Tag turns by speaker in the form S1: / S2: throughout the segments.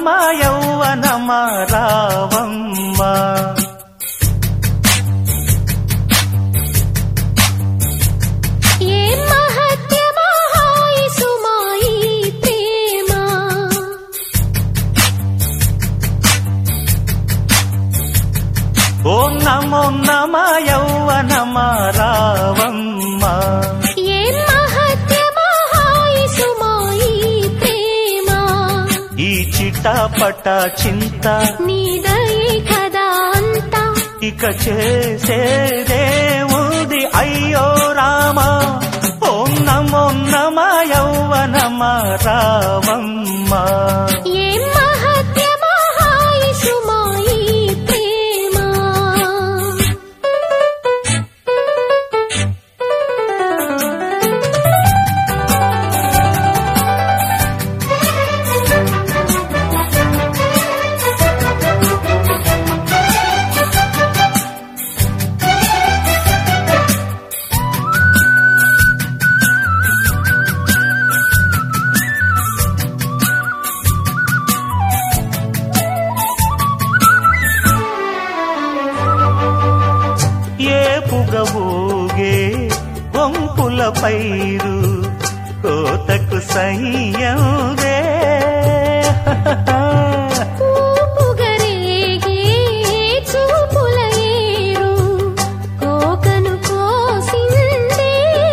S1: నమ యౌవనమ రావమ్మ
S2: ఏ మహత్యమా హాయి సుమాయి ప్రేమ
S1: ఓం నమో నమ యౌవనమ రావమ్మ
S2: ఏ మహత్యమా హాయి సుమాయి ప్రేమ
S1: ఈ చిటపట చింత
S2: నీదయే కదా అంతా
S1: ఇక చేసేదేముది అయ్యో రామ ఓం నమో నమ యౌవనమ రావమ్మ
S2: ఏ మహత్యమా హాయి సుమాయి ప్రేమ
S1: ఏ పుగబోగే వంపుల పైరు కోతకు సయ్యదే
S2: ఊపుగరేగే చూపుల ఏరు కోకను కోసిందే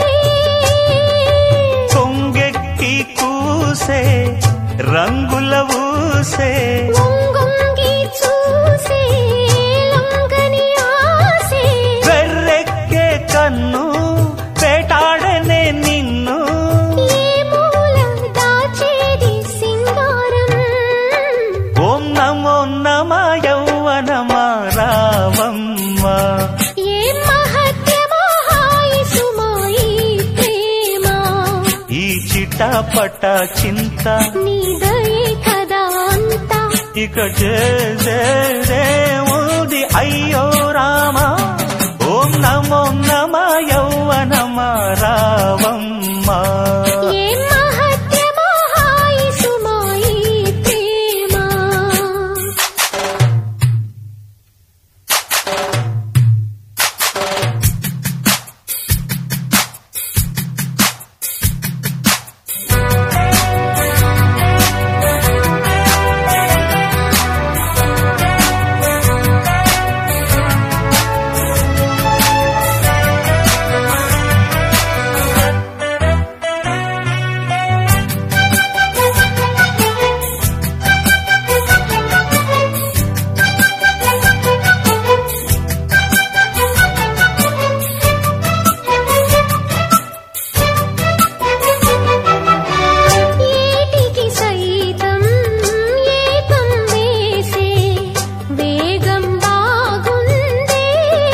S1: కొంగెక్కి కూసే రంగుల ఊసే
S2: వంగొంగి చూసే లొంగని ఆసే
S1: వెర్రెక్కే కన్ను వేటాడనే నిన్ను
S2: ఏ మూల దాచేది సింగారం
S1: ఓం నమో నమ యౌవనమ రావమ్మ
S2: ఏ మహత్యమా హాయి సుమాయి ప్రేమ
S1: ఈ చిటపట చింత
S2: నీదయే కదా అంతా
S1: ఇక చేసేదేముది అయ్యో రామ ఓం నమో నమ యౌవనమ రావమ్మ
S2: ఏ మహత్యమా హాయి సుమాయి ప్రేమ ఏటికి సైతం ఏకం వేసే వేగం బాగుందే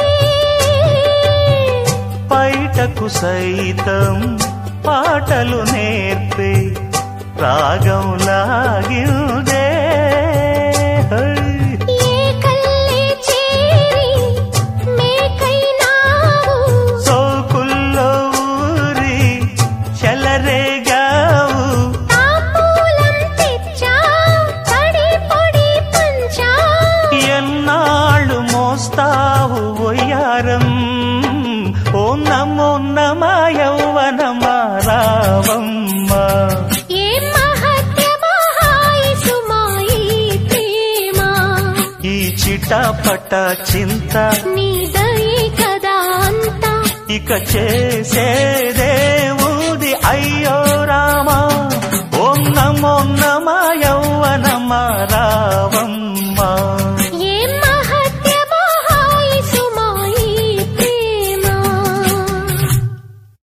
S1: బయటకు సైతం పాటలు నేర్పే రాగం లాగిందే హై.
S2: ఏ కల్లే చేరి మేకైనావు
S1: సోకుల్లో ఊరి చెలరేగావు
S2: తాపూలం తెచ్చా తడి పొడి పంచా
S1: ఎన్నాళ్ళు మోస్తావు ఒయ్యారం ఓ నమో నమ యౌవనమ రావమ్మ
S2: ఏ మహత్యమా హాయి సుమాయి ప్రేమ
S1: ఈ చిటపట చింత
S2: నీదయే కదా అంతా
S1: ఇక చేసేదే